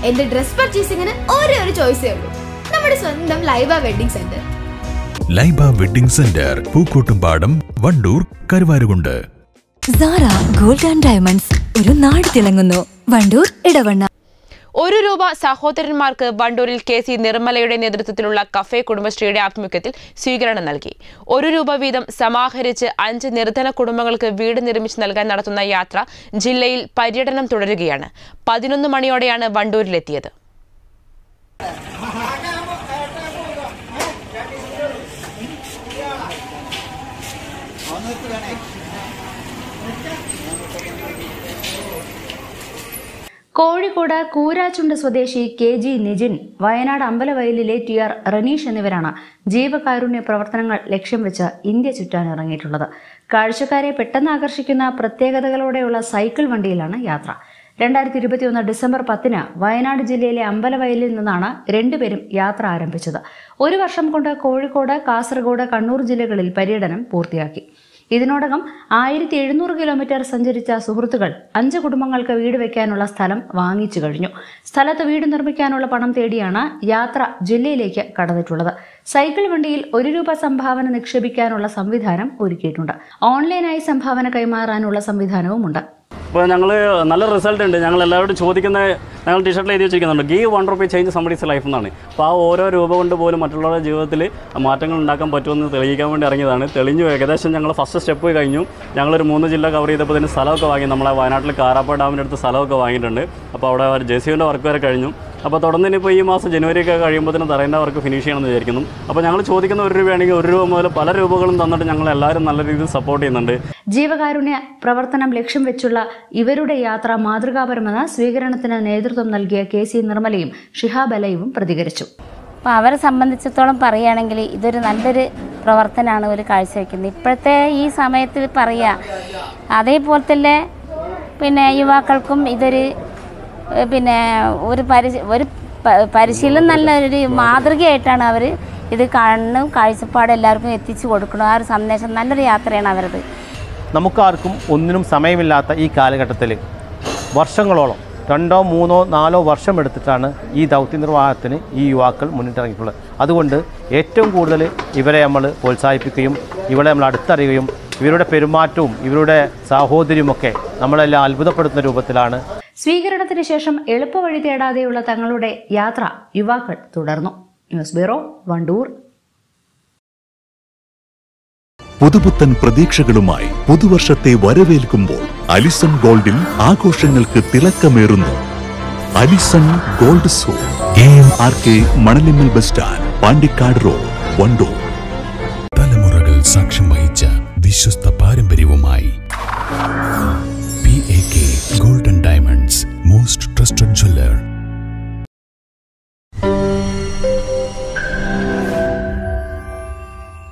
എന്റെ ഡ്രസ് പർച്ചേസിംഗിന് ഒരേ ഒരു ചോയ്സേ ഉള്ളൂ നമ്മുടെ സ്വന്തം Laiba wedding centre Laiba wedding centre Pookkottumpadam Wandoor Karuvarakundu Sara gold and diamonds ഒരു നാട് തിളങ്ങുന്നു വണ്ടൂർ ഇടവണ്ണ ഒരു രൂപ സഹോദരന്മാർക്ക് വണ്ടൂരിൽ കെ സി നിർമ്മലയുടെ നേതൃത്വത്തിലുള്ള കഫേ കുടുംബശ്രീയുടെ ആഭിമുഖ്യത്തിൽ സ്വീകരണം നൽകി ഒരു രൂപ വീതം സമാഹരിച്ച് അഞ്ച് നിർധന കുടുംബങ്ങൾക്ക് വീട് നിർമ്മിച്ച് നൽകാൻ നടത്തുന്ന യാത്ര ജില്ലയിൽ പര്യടനം തുടരുകയാണ് പതിനൊന്ന് മണിയോടെയാണ് വണ്ടൂരിലെത്തിയത് കോഴിക്കോട് കൂരാച്ചുണ്ട് സ്വദേശി കെ ജി നിജിൻ വയനാട് അമ്പലവയലിലെ ടി ആർ റനീഷ് എന്നിവരാണ് ജീവകാരുണ്യ പ്രവർത്തനങ്ങൾ ലക്ഷ്യം വെച്ച് ഇന്ത്യ ചുറ്റാൻ ഇറങ്ങിയിട്ടുള്ളത് കാഴ്ചക്കാരെ പെട്ടെന്ന് ആകർഷിക്കുന്ന പ്രത്യേകതകളോടെയുള്ള സൈക്കിൾ വണ്ടിയിലാണ് യാത്ര രണ്ടായിരത്തി ഇരുപത്തിയൊന്ന് ഡിസംബർ പത്തിന് വയനാട് ജില്ലയിലെ അമ്പലവയലിൽ നിന്നാണ് രണ്ടുപേരും യാത്ര ആരംഭിച്ചത് ഒരു വർഷം കൊണ്ട് കോഴിക്കോട് കാസർഗോഡ് കണ്ണൂർ ജില്ലകളിൽ പര്യടനം പൂർത്തിയാക്കി ഇതിനോടകം ആയിരത്തി എഴുന്നൂറ് കിലോമീറ്റർ സഞ്ചരിച്ച സുഹൃത്തുക്കൾ അഞ്ച് കുടുംബങ്ങൾക്ക് വീട് വെക്കാനുള്ള സ്ഥലം വാങ്ങിച്ചു കഴിഞ്ഞു സ്ഥലത്ത് വീട് നിർമ്മിക്കാനുള്ള പണം തേടിയാണ് യാത്ര ജില്ലയിലേക്ക് കടന്നിട്ടുള്ളത് സൈക്കിൾ വണ്ടിയിൽ ഒരു രൂപ സംഭാവന നിക്ഷേപിക്കാനുള്ള സംവിധാനം ഒരുക്കിയിട്ടുണ്ട് ഓൺലൈനായി സംഭാവന കൈമാറാനുള്ള സംവിധാനവുമുണ്ട് അപ്പോൾ ഞങ്ങൾ നല്ല റിസൾട്ട് ഉണ്ട് ഞങ്ങൾ എല്ലാവരോടും ചോദിക്കുന്ന ഞങ്ങൾ ടീഷർട്ടിൽ എഴുതി വെച്ചിരിക്കുന്നുണ്ട് give one rupee change somebody's life എന്നാണ് അപ്പോൾ ആ ഓരോ രൂപ കൊണ്ട് പോലും മറ്റുള്ളവരുടെ ജീവിതത്തിൽ മാറ്റങ്ങൾ ഉണ്ടാക്കാൻ പറ്റുമെന്ന് തെളിയിക്കാൻ വേണ്ടി ഇറങ്ങിയതാണ് തെളിഞ്ഞു ഏകദേശം ഞങ്ങൾ ഫസ്റ്റ് സ്റ്റെപ്പ് കഴിഞ്ഞു ഞങ്ങളൊരു മൂന്ന് ജില്ല കവർ ചെയ്തപ്പോൾ തന്നെ സ്ഥലമൊക്കെ വാങ്ങി നമ്മളെ വയനാട്ടിൽ കാരാപ്പ ഡാമിൻ്റെ അടുത്ത് സ്ഥലമൊക്കെ വാങ്ങിയിട്ടുണ്ട് അപ്പോൾ അവിടെ ഒരു ജെ സിൻ്റെ വർക്ക് വരെ കഴിഞ്ഞു അപ്പോൾ തുടർന്ന് ഇനിയിപ്പോൾ ഈ മാസം ജനുവരി ഒക്കെ കഴിയുമ്പോൾ തറേൻ്റെ വർക്ക് ഫിനിഷ് ചെയ്യണമെന്ന് വിചാരിക്കുന്നു അപ്പോൾ ഞങ്ങൾ ചോദിക്കുന്ന ഒരു രൂപയാണെങ്കിൽ ഒരു രൂപ മുതൽ പല രൂപകളും തന്നിട്ട് ഞങ്ങൾ എല്ലാവരും നല്ല രീതിയിൽ സപ്പോർട്ട് ചെയ്യുന്നുണ്ട് ജീവകാരുണ്യ പ്രവർത്തനം ലക്ഷ്യം വെച്ചുള്ള ഇവരുടെ യാത്ര മാതൃകാപരമെന്ന് സ്വീകരണത്തിന് നേതൃത്വം നൽകിയ കെ സി നിർമ്മലയും ഷിഹാബ് അലയും പ്രതികരിച്ചു അപ്പോൾ അവരെ സംബന്ധിച്ചിടത്തോളം പറയുകയാണെങ്കിൽ ഇതൊരു നല്ലൊരു പ്രവർത്തനമാണ് ഒരു കാഴ്ചവെക്കുന്നത് ഇപ്പോഴത്തെ ഈ സമയത്ത് പറയുക അതേപോലെ തന്നെ പിന്നെ യുവാക്കൾക്കും ഇതൊരു ഏഹ് പിന്നെ ഒരു പരിശ ഒരു പ- പരിശീലനം നല്ല ഒരു മാതൃകയായിട്ടാണ് അവർ ഇത് കാണുന്നു കാഴ്ചപ്പാട് എല്ലാവർക്കും എത്തിച്ചു കൊടുക്കണം ആ ഒരു സന്ദേശം നല്ലൊരു യാത്രയാണ് അവരത് നമുക്കാർക്കും ഒന്നിനും സമയമില്ലാത്ത ഈ കാലഘട്ടത്തിൽ വർഷങ്ങളോളം രണ്ടോ മൂന്നോ നാലോ വർഷം എടുത്തിട്ടാണ് ഈ ദൗത്യ നിർവ്വാഹത്തിന് ഈ യുവാക്കൾ മുന്നിട്ടിറങ്ങിയിട്ടുള്ളത് അതുകൊണ്ട് ഏറ്റവും കൂടുതൽ ഇവരെ നമ്മൾ പ്രോത്സാഹിപ്പിക്കുകയും ഇവരെ നമ്മൾ അടുത്തറിയുകയും ഇവരുടെ പെരുമാറ്റവും ഇവരുടെ സാഹോദര്യമൊക്കെ നമ്മളെല്ലാം അത്ഭുതപ്പെടുത്തുന്ന രൂപത്തിലാണ് സ്വീകരണത്തിന് ശേഷം എളുപ്പവഴി തേടാതെയുള്ള തങ്ങളുടെ യാത്ര യുവാക്കൾ തുടർന്നു ന്യൂസ് ബ്യൂറോ വണ്ടൂർ പുതുപുത്തൻ പ്രതീക്ഷകളുമായി പുതുവർഷത്തെ വരവേൽക്കുമ്പോൾ അലിസൺ ഗോൾഡിൽ ആഘോഷങ്ങൾക്ക് തിളക്കമേറുന്നു അലിസൺ ഗോൾഡ് സോ A M R K Manalimmal bus stand Pandikkad road Wandoor തലമുറകൾ സാക്ഷ്യം വഹിച്ച വിശ്വസ്ത പാരമ്പര്യവുമായി